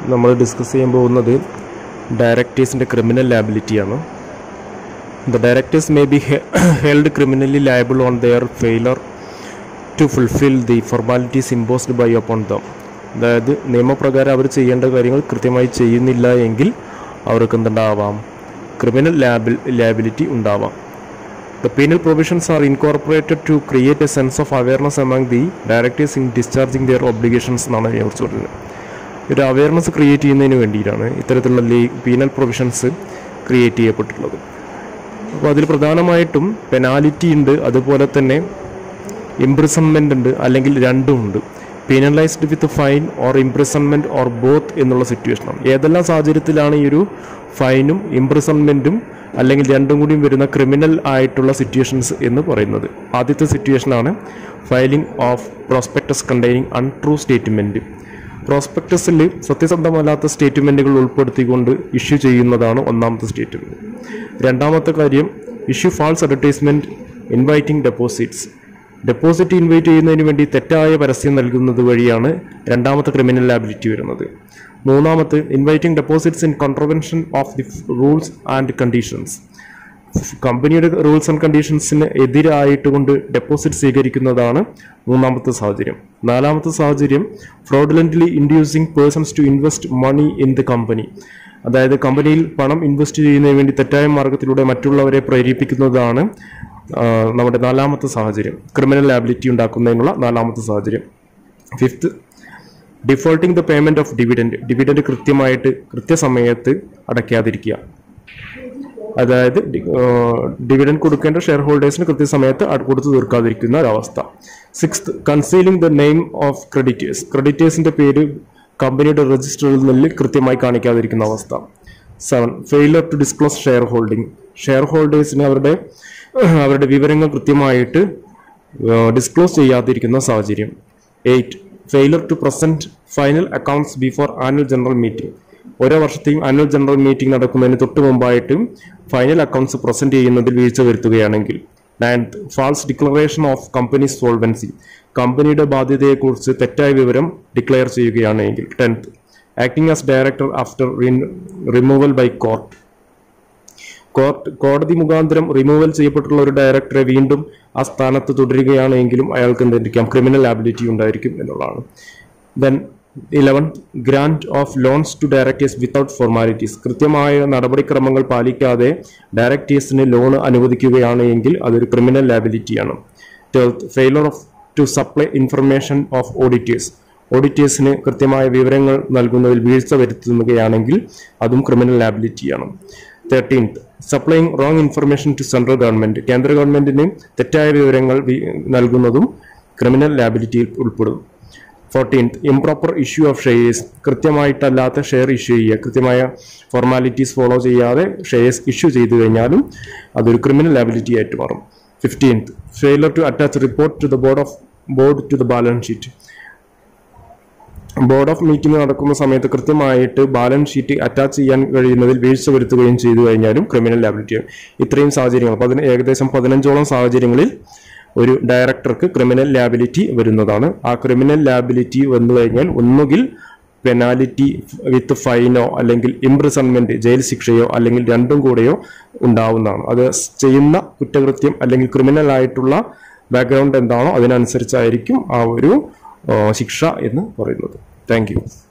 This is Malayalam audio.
നമ്മൾ ഡിസ്കസ് ചെയ്യാൻ പോകുന്നത് ഡയറക്ടേഴ്സിൻ്റെ ക്രിമിനൽ ലാബിലിറ്റിയാണ് the directors may be held criminally liable on their failure to fulfil the formalities imposed by upon them അതായത് നിയമപ്രകാരം അവർ ചെയ്യേണ്ട കാര്യങ്ങൾ കൃത്യമായി ചെയ്യുന്നില്ല എങ്കിൽ അവർക്ക് എന്തുണ്ടാവാം ക്രിമിനൽ ലാബിൽ ലാബിലിറ്റി ഉണ്ടാവാം The penal provisions are incorporated to create a sense of awareness among the directors in discharging their obligations എന്നാണ് ഞാൻ കുറിച്ച് പറഞ്ഞത് ഒരു അവയർനെസ് ക്രിയേറ്റ് ചെയ്യുന്നതിന് വേണ്ടിയിട്ടാണ് ഇത്തരത്തിലുള്ള ലീ പീനൽ പ്രൊവിഷൻസ് ക്രിയേറ്റ് ചെയ്യപ്പെട്ടിട്ടുള്ളത് അപ്പോൾ അതിൽ പ്രധാനമായിട്ടും പെനാലിറ്റി ഉണ്ട് അതുപോലെ തന്നെ ഇംപ്രിസൺമെൻ്റ് ഉണ്ട് അല്ലെങ്കിൽ രണ്ടും ഉണ്ട് penalised with fine or imprisonment or both എന്നുള്ള സിറ്റുവേഷനാണ് ഏതെല്ലാം സാഹചര്യത്തിലാണ് ഈ ഒരു ഫൈനും ഇംപ്രിസൺമെൻറ്റും അല്ലെങ്കിൽ രണ്ടും കൂടിയും വരുന്ന ക്രിമിനൽ ആയിട്ടുള്ള സിറ്റുവേഷൻസ് എന്ന് പറയുന്നത് ആദ്യത്തെ സിറ്റുവേഷനാണ് filing of prospectus containing untrue statement പ്രോസ്പെക്ടസിൽ സത്യസന്ധമല്ലാത്ത സ്റ്റേറ്റ്മെൻറ്റുകൾ ഉൾപ്പെടുത്തിക്കൊണ്ട് ഇഷ്യൂ ചെയ്യുന്നതാണ് ഒന്നാമത്തെ സ്റ്റേറ്റ്മെൻറ്റ് രണ്ടാമത്തെ കാര്യം issue false advertisement inviting deposits deposit invite ചെയ്യുന്നതിന് വേണ്ടി തെറ്റായ പരസ്യം നൽകുന്നത് വഴിയാണ് രണ്ടാമത്തെ ക്രിമിനൽ ലാബിലിറ്റി വരുന്നത് മൂന്നാമത്തെ inviting deposits in contravention of the rules and conditions കമ്പനിയുടെ റൂൾസ് ആൻഡ് കണ്ടീഷൻസിന് എതിരായിട്ട് കൊണ്ട് ഡെപ്പോസിറ്റ് സ്വീകരിക്കുന്നതാണ് മൂന്നാമത്തെ സാഹചര്യം നാലാമത്തെ സാഹചര്യം fraudulently inducing persons to invest money in the company അതായത് കമ്പനിയിൽ പണം ഇൻവെസ്റ്റ് ചെയ്യുന്നതിന് വേണ്ടി തെറ്റായ മാർഗത്തിലൂടെ മറ്റുള്ളവരെ പ്രേരിപ്പിക്കുന്നതാണ് ആ, നമ്മുടെ നാലാമത്തെ സാഹചര്യം ക്രിമിനൽ ലാബിലിറ്റി ഉണ്ടാക്കുന്നതിനുള്ള നാലാമത്തെ സാഹചര്യം fifth defaulting the payment of dividend dividend കൃത്യമായിട്ട് കൃത്യസമയത്ത് അടയ്ക്കാതിരിക്കുക അതായത് ഡിവിഡൻഡ് കൊടുക്കേണ്ട ഷെയർ ഹോൾഡേഴ്സിന് കൃത്യസമയത്ത് അട് കൊടുത്തു തീർക്കാതിരിക്കുന്ന ഒരവസ്ഥ sixth concealing the name of creditors ക്രെഡിറ്റേഴ്സിന്റെ പേര് കമ്പനിയുടെ രജിസ്റ്ററിൽ നിന്ന് കൃത്യമായി കാണിക്കാതിരിക്കുന്ന അവസ്ഥ seven failure to disclose shareholding share ഹോൾഡേഴ്സിന് അവരുടെ അവരുടെ വിവരങ്ങൾ കൃത്യമായിട്ട് ഡിസ്ക്ലോസ് ചെയ്യാതിരിക്കുന്ന സാഹചര്യം eight failure to present final accounts before annual general meeting ഓരോ വർഷത്തെയും ആനുവൽ ജനറൽ മീറ്റിംഗ് നടക്കുന്നതിന് തൊട്ട് മുമ്പായിട്ട് ഫൈനൽ അക്കൗണ്ട്സ് പ്രസന്റ് ചെയ്യുന്നതിൽ വീഴ്ച വരുത്തുകയാണെങ്കിൽ ninth false declaration of company solvency കമ്പനിയുടെ ബാധ്യതയെക്കുറിച്ച് തെറ്റായ വിവരം ഡിക്ലെയർ ചെയ്യുകയാണെങ്കിൽ tenth acting as director after removal by court court കോടതി മുഖാന്തരം റിമൂവൽ ചെയ്യപ്പെട്ടുള്ള ഒരു ഡയറക്ടറെ വീണ്ടും ആ സ്ഥാനത്ത് തുടരുകയാണെങ്കിലും അയാൾക്ക് എന്തായിരിക്കാം ക്രിമിനൽ ലാബിലിറ്റി ഉണ്ടായിരിക്കും എന്നുള്ളതാണ് then eleven grant of loans to directors without formalities കൃത്യമായ നടപടിക്രമങ്ങൾ പാലിക്കാതെ ഡയറക്ടേഴ്സിന് ലോൺ അനുവദിക്കുകയാണ് എങ്കിൽ അതൊരു ക്രിമിനൽ ലാബിലിറ്റിയാണ് twelfth failure of to supply information of auditors ഓഡിറ്റേഴ്സിന് കൃത്യമായ വിവരങ്ങൾ നൽകുന്നതിൽ വീഴ്ച വരുത്തുകയാണെങ്കിൽ അതും ക്രിമിനൽ ലാബിലിറ്റിയാണ് thirteenth supplying wrong information to central government കേന്ദ്ര ഗവൺമെന്റിന് തെറ്റായ വിവരങ്ങൾ വി- നൽകുന്നതും ക്രിമിനൽ ലാബിലിറ്റിയിൽ ഉൾപ്പെടും fourteenth improper issue of shares കൃത്യമായിട്ടല്ലാത്ത ഷെയർ ഇഷ്യൂ ചെയ്യുക കൃത്യമായ ഫോർമാലിറ്റീസ് ഫോളോ ചെയ്യാതെ ഷെയർസ് ഇഷ്യൂ ചെയ്തു കഴിഞ്ഞാലും അതൊരു ക്രിമിനൽ ലാബിലിറ്റി ആയിട്ട് മാറും fifteenth failure to attach report to the board of board to the balance sheet board of meeting നടക്കുന്ന സമയത്ത് കൃത്യമായിട്ട് ബാലൻസ് ഷീറ്റ് അറ്റാച്ച് ചെയ്യാൻ കഴിയുന്നതിൽ വീഴ്ച വരുത്തുകയും ചെയ്തു കഴിഞ്ഞാലും ക്രിമിനൽ ലാബിലിറ്റി ഇത്രയും സാഹചര്യങ്ങൾ പതിന ഏകദേശം പതിനഞ്ചോളം സാഹചര്യങ്ങളിൽ ഒരു ഡയറക്ടർക്ക് ക്രിമിനൽ ലാബിലിറ്റി വരുന്നതാണ് ആ ക്രിമിനൽ ലാബിലിറ്റി വന്നു കഴിഞ്ഞാൽ ഒന്നുകിൽ പെനാലിറ്റി വിത്ത് ഫൈനോ അല്ലെങ്കിൽ ഇംപ്രിസൺമെന്റ് ജയിൽ ശിക്ഷയോ അല്ലെങ്കിൽ രണ്ടും കൂടെയോ ഉണ്ടാവുന്നതാണ് അത് ചെയ്യുന്ന കുറ്റകൃത്യം അല്ലെങ്കിൽ ക്രിമിനൽ ആയിട്ടുള്ള ബാക്ക്ഗ്രൗണ്ട് എന്താണോ അതിനനുസരിച്ചായിരിക്കും ആ ഒരു ആ, ശിക്ഷ എന്ന് പറയുന്നത് താങ്ക് യു